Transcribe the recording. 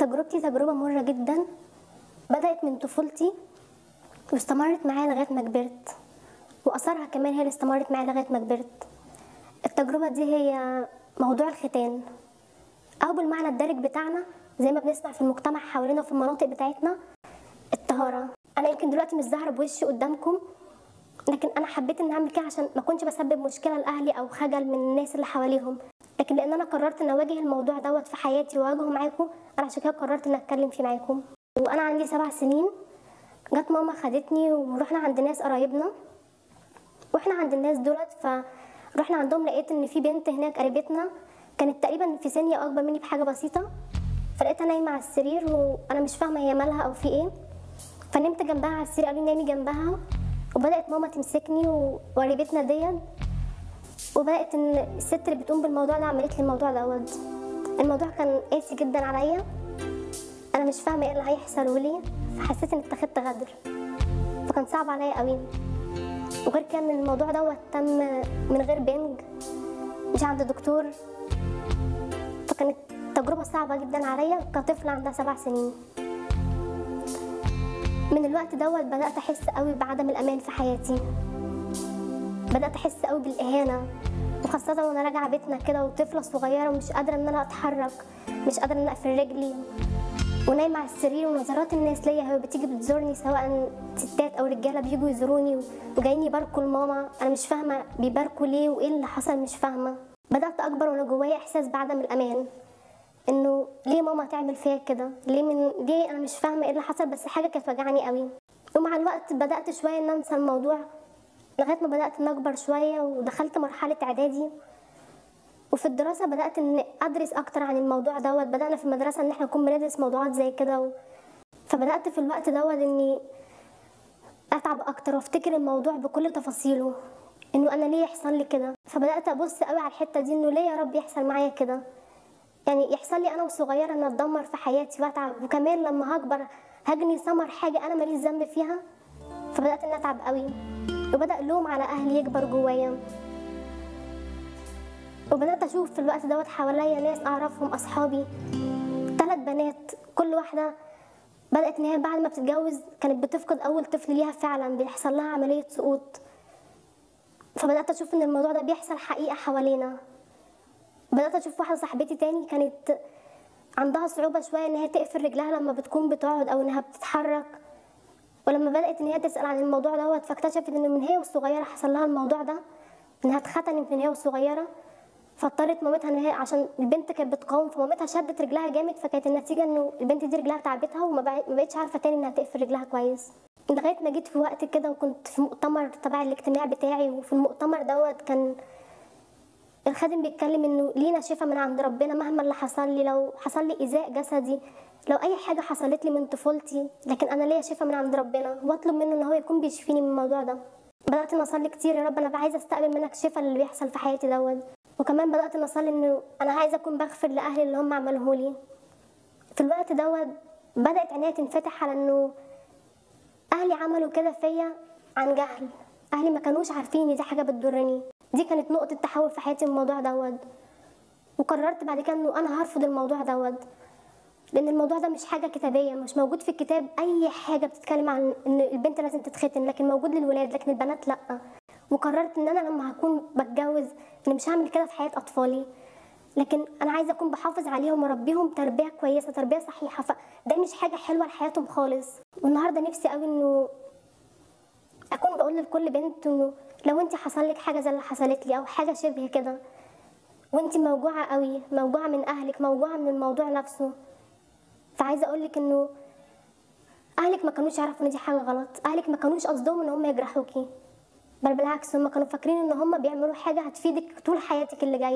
تجربتي تجربة مرة جدا بدأت من طفولتي واستمرت معايا لغاية ما كبرت وأثرها كمان هي اللي استمرت معايا لغاية ما كبرت التجربة دي هي موضوع الختان أو بالمعنى الدارج بتاعنا زي ما بنسمع في المجتمع حوالينا وفي المناطق بتاعتنا الطهارة أنا يمكن دلوقتي مش ظاهرة بوشي قدامكم لكن أنا حبيت إن أعمل كده عشان ما كنتش بسبب مشكلة لأهلي أو خجل من الناس اللي حواليهم لكن لأن أنا قررت إن أواجه الموضوع دوت في حياتي وأواجهه معاكم أنا عشان كده قررت إن أتكلم فيه معاكم وأنا عندي سبع سنين جت ماما خدتني ورحنا عند ناس قرايبنا واحنا عند الناس دولت فرحنا عندهم لقيت ان في بنت هناك قريبتنا كانت تقريبا في سني او اكبر مني بحاجه بسيطه فلقيتها نايمه على السرير وانا مش فاهمه هي مالها او في ايه فنمت جنبها على السرير قالوا لي نامي جنبها وبدات ماما تمسكني وقريبتنا ديت وبدات ان الست اللي بتقوم بالموضوع ده عملت لي الموضوع دوت الموضوع كان قاسي جدا عليا انا مش فاهمه ايه اللي هيحصل وليه فحسيت اني اتخذت غدر فكان صعب عليا قوي وغير كده ان الموضوع دوت تم من غير بنج مش عند دكتور فكانت تجربة صعبة جدا عليا كطفلة عندها سبع سنين من الوقت دوت بدأت أحس قوي بعدم الأمان في حياتي بدأت أحس قوي بالإهانة وخاصة وأنا راجعة بيتنا كده وطفلة صغيرة ومش قادرة إن أنا أتحرك مش قادرة إن أنا أقفل رجلي ونايمة على السرير ونظرات الناس ليا هي بتيجي بتزورني سواء ستات او رجاله بيجوا يزوروني وجايين يباركوا لماما انا مش فاهمه بيباركوا ليه وايه اللي حصل مش فاهمه بدات اكبر وانا جوايا احساس بعدم الامان انه ليه ماما تعمل فيا كده ليه من ليه انا مش فاهمه ايه اللي حصل بس حاجه كانت وجعاني قوي ومع الوقت بدات شويه ان انسى الموضوع لغايه ما بدات ان اكبر شويه ودخلت مرحله اعدادي وفي الدراسة بدأت إن أدرس أكتر عن الموضوع دوت بدأنا في المدرسة إن إحنا نكون بندرس موضوعات زي كده و... فبدأت في الوقت دوت إني أتعب أكتر وأفتكر الموضوع بكل تفاصيله إنه أنا ليه يحصل لي كده فبدأت أبص قوي على الحتة دي إنه ليه يا رب يحصل معايا كده يعني يحصل لي أنا وصغيرة إن أتدمر في حياتي وأتعب وكمان لما هكبر هجني ثمر حاجة أنا ماليش ذنب فيها فبدأت إن أتعب قوي وبدأ اللوم على أهلي يكبر جوايا وبدأت أشوف في الوقت دوت حواليا ناس أعرفهم أصحابي ثلاث بنات كل واحدة بدأت إن هي بعد ما بتتجوز كانت بتفقد أول طفل ليها فعلا بيحصل لها عملية سقوط فبدأت أشوف إن الموضوع ده بيحصل حقيقة حوالينا بدأت أشوف واحدة صاحبتي تاني كانت عندها صعوبة شوية إن هي تقفل رجلها لما بتكون بتقعد أو إنها بتتحرك ولما بدأت إن هي تسأل عن الموضوع دوت فاكتشفت إنه من هي والصغيرة حصل لها الموضوع ده إنها اتختنت من هي والصغيرة فاضطرت مامتها ان هي عشان البنت كانت بتقاوم فمامتها شدت رجلها جامد فكانت النتيجه انه البنت دي رجلها تعبتها وما بقتش عارفه تاني انها تقفل رجلها كويس لغايه ما جيت في وقت كده وكنت في مؤتمر تبع الاجتماع بتاعي وفي المؤتمر دوت كان الخادم بيتكلم انه لينا شفا من عند ربنا مهما اللي حصل لي لو حصل لي ايذاء جسدي لو اي حاجه حصلت لي من طفولتي لكن انا ليا شفا من عند ربنا واطلب منه ان هو يكون بيشفيني من الموضوع ده بدات ان اصلي كتير يا رب انا عايزه استقبل منك شفا اللي بيحصل في حياتي دوت وكمان بدات ان اصلي انه انا عايزه اكون بغفر لاهلي اللي هم عملوه لي في الوقت دوت بدات عينيا تنفتح على انه اهلي عملوا كده فيا عن جهل اهلي ما كانوش عارفين ان دي حاجه بتضرني دي كانت نقطه تحول في حياتي الموضوع دوت وقررت بعد كده انه انا هرفض الموضوع دوت لان الموضوع ده مش حاجه كتابيه مش موجود في الكتاب اي حاجه بتتكلم عن ان البنت لازم تتختن لكن موجود للولاد لكن البنات لا وقررت ان انا لما هكون بتجوز ان مش هعمل كده في حياه اطفالي لكن انا عايزه اكون بحافظ عليهم واربيهم تربيه كويسه تربيه صحيحه فده مش حاجه حلوه لحياتهم خالص والنهارده نفسي قوي انه اكون بقول لكل بنت انه لو انت حصل لك حاجه زي اللي حصلت لي او حاجه شبه كده وانت موجوعه قوي موجوعه من اهلك موجوعه من الموضوع نفسه فعايزه اقول لك انه اهلك ما كانوش يعرفوا ان دي حاجه غلط اهلك ما كانوش قصدهم ان هم يجرحوكي بل بالعكس هم كانوا فاكرين ان هم بيعملوا حاجه هتفيدك طول حياتك اللي جايه